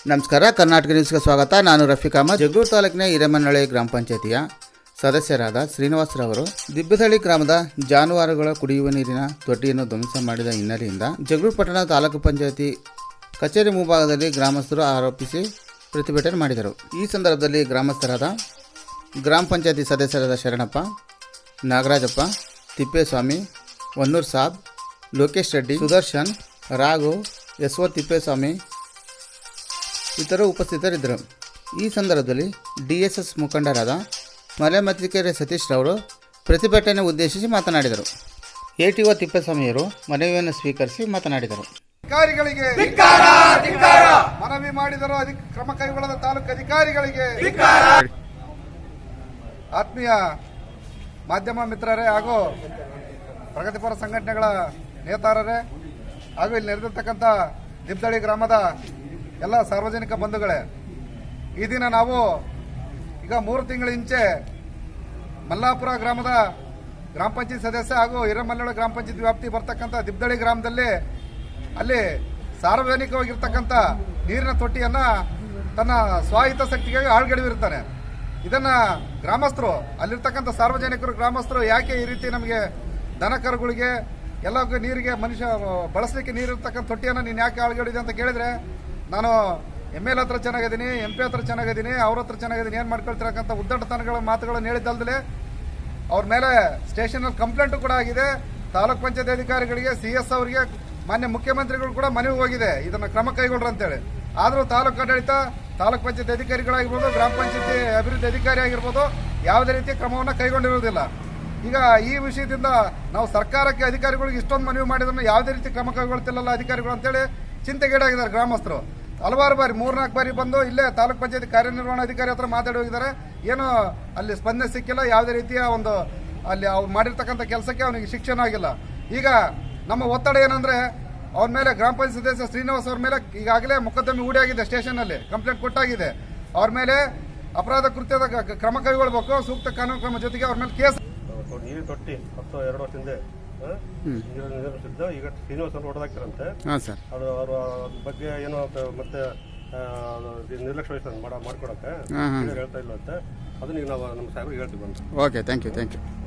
ನಮಸ್ಕಾರ ಕರ್ನಾಟಕ ನ್ಯೂಸ್ಗೆ ಸ್ವಾಗತ ನಾನು ರಫೀಕ್ ಅಹಮದ್ ಜಗಳೂರು ತಾಲೂಕಿನ ಹಿರೇಮನ್ನಳ್ಳಿ ಗ್ರಾಮ ಪಂಚಾಯತಿಯ ಸದಸ್ಯರಾದ ಶ್ರೀನಿವಾಸರವರು ದಿಬ್ಬಸಳ್ಳಿ ಗ್ರಾಮದ ಜಾನುವಾರುಗಳ ಕುಡಿಯುವ ನೀರಿನ ತೊಟ್ಟಿಯನ್ನು ಧ್ವಂಸ ಮಾಡಿದ ಹಿನ್ನೆಲೆಯಿಂದ ಜಗಳೂರು ಪಟ್ಟಣ ತಾಲೂಕು ಪಂಚಾಯತಿ ಕಚೇರಿ ಮುಂಭಾಗದಲ್ಲಿ ಗ್ರಾಮಸ್ಥರು ಆರೋಪಿಸಿ ಪ್ರತಿಭಟನೆ ಮಾಡಿದರು ಈ ಸಂದರ್ಭದಲ್ಲಿ ಗ್ರಾಮಸ್ಥರಾದ ಗ್ರಾಮ ಪಂಚಾಯತಿ ಸದಸ್ಯರಾದ ಶರಣಪ್ಪ ನಾಗರಾಜಪ್ಪ ತಿಪ್ಪೇಸ್ವಾಮಿ ವನ್ನೂರ್ ಸಾಬ್ ಲೋಕೇಶ್ ರೆಡ್ಡಿ ಸುದರ್ಶನ್ ರಾಘು ಎಸ್ ಒ ತಿಪ್ಪೇಸ್ವಾಮಿ ಇತರರು ಉಪಸ್ಥಿತರಿದ್ದರು ಈ ಸಂದರ್ಭದಲ್ಲಿ ಡಿ ಎಸ್ ಎಸ್ ಮುಖಂಡರಾದ ಮಲೆ ಮತ್ತಿಕೆರೆ ಸತೀಶ್ ರವರು ಪ್ರತಿಭಟನೆ ಉದ್ದೇಶಿಸಿ ಮಾತನಾಡಿದರು ಎ ಟಿ ಒ ತಿಪ್ಪೇಸ್ವಾಮಿಯವರು ಮನವಿಯನ್ನು ಸ್ವೀಕರಿಸಿ ಮಾತನಾಡಿದರು ಅಧಿಕಾರಿಗಳಿಗೆ ಮನವಿ ಮಾಡಿದರೂ ಅಧಿಕ ಕ್ರಮ ಕೈಗೊಳ್ಳದ ತಾಲೂಕು ಅಧಿಕಾರಿಗಳಿಗೆ ಆತ್ಮೀಯ ಮಾಧ್ಯಮ ಮಿತ್ರರೇ ಹಾಗೂ ಪ್ರಗತಿಪರ ಸಂಘಟನೆಗಳ ನೇತಾರರೇ ಹಾಗೂ ಇಲ್ಲಿ ನೆರೆದಿರ್ತಕ್ಕಂಥ ದಿಬ್ದಳ್ಳಿ ಗ್ರಾಮದ ಎಲ್ಲ ಸಾರ್ವಜನಿಕ ಬಂಧುಗಳೇ ಈ ದಿನ ನಾವು ಈಗ ಮೂರು ತಿಂಗಳ ಹಿಂಚೆ ಮಲ್ಲಾಪುರ ಗ್ರಾಮದ ಗ್ರಾಮ ಪಂಚಾಯತ್ ಸದಸ್ಯ ಹಾಗೂ ಹಿರೇಮಲ್ಲೋಳ ಗ್ರಾಮ ಪಂಚಾಯತ್ ವ್ಯಾಪ್ತಿ ಬರ್ತಕ್ಕಂಥ ದಿಬ್ದಳ್ಳಿ ಗ್ರಾಮದಲ್ಲಿ ಅಲ್ಲಿ ಸಾರ್ವಜನಿಕವಾಗಿರ್ತಕ್ಕಂಥ ನೀರಿನ ತೊಟ್ಟಿಯನ್ನ ತನ್ನ ಸ್ವಹಿತಾಸಕ್ತಿಗಾಗಿ ಆಳ್ಗಡಿವಿರ್ತಾನೆ ಇದನ್ನ ಗ್ರಾಮಸ್ಥರು ಅಲ್ಲಿರ್ತಕ್ಕಂಥ ಸಾರ್ವಜನಿಕರು ಗ್ರಾಮಸ್ಥರು ಯಾಕೆ ಈ ರೀತಿ ನಮಗೆ ದನ ಕರುಗಳಿಗೆ ಎಲ್ಲಕ್ಕೂ ನೀರಿಗೆ ಮನುಷ್ಯ ಬಳಸಲಿಕ್ಕೆ ನೀರು ಇರ್ತಕ್ಕಂಥ ತೊಟ್ಟಿಯನ್ನು ನೀನು ಯಾಕೆ ಆಳ್ಗಡಿದೆ ಅಂತ ಕೇಳಿದ್ರೆ ನಾನು ಎಮ್ ಎಲ್ ಹತ್ರ ಚೆನ್ನಾಗಿದ್ದೀನಿ ಎಂ ಪಿ ಹತ್ರ ಚೆನ್ನಾಗಿದ್ದೀನಿ ಅವ್ರ ಹತ್ರ ಚೆನ್ನಾಗಿದ್ದೀನಿ ಏನು ಮಾಡ್ಕೊಳ್ತಿರಕ್ಕಂಥ ಉದ್ದಟತನಗಳ ಮಾತುಗಳನ್ನು ಹೇಳಿದ್ದಲ್ದಲೆ ಅವ್ರ ಮೇಲೆ ಸ್ಟೇಷನ್ ಅಲ್ಲಿ ಕಂಪ್ಲೇಂಟ್ ಕೂಡ ಆಗಿದೆ ತಾಲೂಕ್ ಪಂಚಾಯತ್ ಅಧಿಕಾರಿಗಳಿಗೆ ಸಿ ಎಸ್ ಅವರಿಗೆ ಮಾನ್ಯ ಮುಖ್ಯಮಂತ್ರಿಗಳು ಕೂಡ ಮನವಿ ಹೋಗಿದೆ ಇದನ್ನ ಕ್ರಮ ಕೈಗೊಳ್ರು ಅಂತೇಳಿ ಆದ್ರೂ ತಾಲೂಕು ಆಡಳಿತ ತಾಲೂಕ್ ಪಂಚಾಯತ್ ಅಧಿಕಾರಿಗಳಾಗಿರ್ಬೋದು ಗ್ರಾಮ ಪಂಚಾಯತಿ ಅಭಿವೃದ್ಧಿ ಅಧಿಕಾರಿ ಆಗಿರ್ಬೋದು ಯಾವುದೇ ರೀತಿಯ ಕ್ರಮವನ್ನು ಕೈಗೊಂಡಿರುವುದಿಲ್ಲ ಈಗ ಈ ವಿಷಯದಿಂದ ನಾವು ಸರ್ಕಾರಕ್ಕೆ ಅಧಿಕಾರಿಗಳಿಗೆ ಇಷ್ಟೊಂದು ಮನವಿ ಮಾಡಿದ್ರು ಯಾವುದೇ ರೀತಿ ಕ್ರಮ ಕೈಗೊಳ್ತಿಲ್ಲಲ್ಲ ಅಧಿಕಾರಿಗಳು ಅಂತೇಳಿ ಚಿಂತೆಗೀಡಾಗಿದ್ದಾರೆ ಗ್ರಾಮಸ್ಥರು ಹಲವಾರು ಬಾರಿ ಮೂರ್ನಾಲ್ಕು ಬಾರಿ ಬಂದು ಇಲ್ಲೇ ತಾಲೂಕ್ ಪಂಚಾಯತ್ ಕಾರ್ಯನಿರ್ವಹಣಾಧಿಕಾರಿ ಹತ್ರ ಮಾತಾಡಿ ಹೋಗಿದ್ದಾರೆ ಏನು ಅಲ್ಲಿ ಸ್ಪಂದನೆ ಸಿಕ್ಕಿಲ್ಲ ಯಾವುದೇ ರೀತಿಯ ಒಂದು ಅಲ್ಲಿ ಅವ್ರು ಮಾಡಿರ್ತಕ್ಕಂಥ ಕೆಲಸಕ್ಕೆ ಅವನಿಗೆ ಶಿಕ್ಷಣ ಆಗಿಲ್ಲ ಈಗ ನಮ್ಮ ಒತ್ತಡ ಏನಂದ್ರೆ ಅವನ ಮೇಲೆ ಗ್ರಾಮ ಪಂಚಾಯತ್ ಸದಸ್ಯ ಶ್ರೀನಿವಾಸ್ ಅವ್ರ ಮೇಲೆ ಈಗಾಗಲೇ ಮೊಕದ್ದಮೆ ಹೂಡಿಯಾಗಿದೆ ಸ್ಟೇಷನ್ ಅಲ್ಲಿ ಕಂಪ್ಲೇಂಟ್ ಕೊಟ್ಟಾಗಿದೆ ಅವ್ರ ಮೇಲೆ ಅಪರಾಧ ಕೃತ್ಯದ ಕ- ಕ್ರಮ ಕೈಗೊಳ್ಳಬೇಕು ಸೂಕ್ತ ಕಾನೂನು ಕ್ರಮ ಜೊತೆಗೆ ಅವ್ರ ಮೇಲೆ ಕೇಸ್ ಸೊ ನೀರಿನ ತೊಟ್ಟಿ ಹತ್ತು ಎರಡು ವರ್ಷ ಹಿಂದೆ ಆ, ನೀರು ನಿರ್ಮಿಸಿದ್ದು ಈಗ ಶ್ರೀನಿವಾಸ ಅವರು ಹೊಡೆದಾಕ್ತಾರಂತೆ ಹಾಂ ಸರ್ ಅದು ಅವರು ಅದ್ರ ಬಗ್ಗೆ ಏನೋ ಅಂತ ಮತ್ತೆ ಆ, ಅದು ನಿರ್ಲಕ್ಷ್ಯ ವಹಿಸ್ತಾರೆ ಮಾಡ ಮಾಡ್ಕೊಡಕ್ಕೆ ಹಾಂ ಹಾಂ ಹೇಳ್ತಾ ಇಲ್ಲ ಅಂತ ಅದನ್ನ ಈಗ ನಾವು ನಮ್ಮ ಸಾಹೇಬ್ರಿಗೆ ಹೇಳ್ತೀವಿ ಬಂದು okay thank you thank you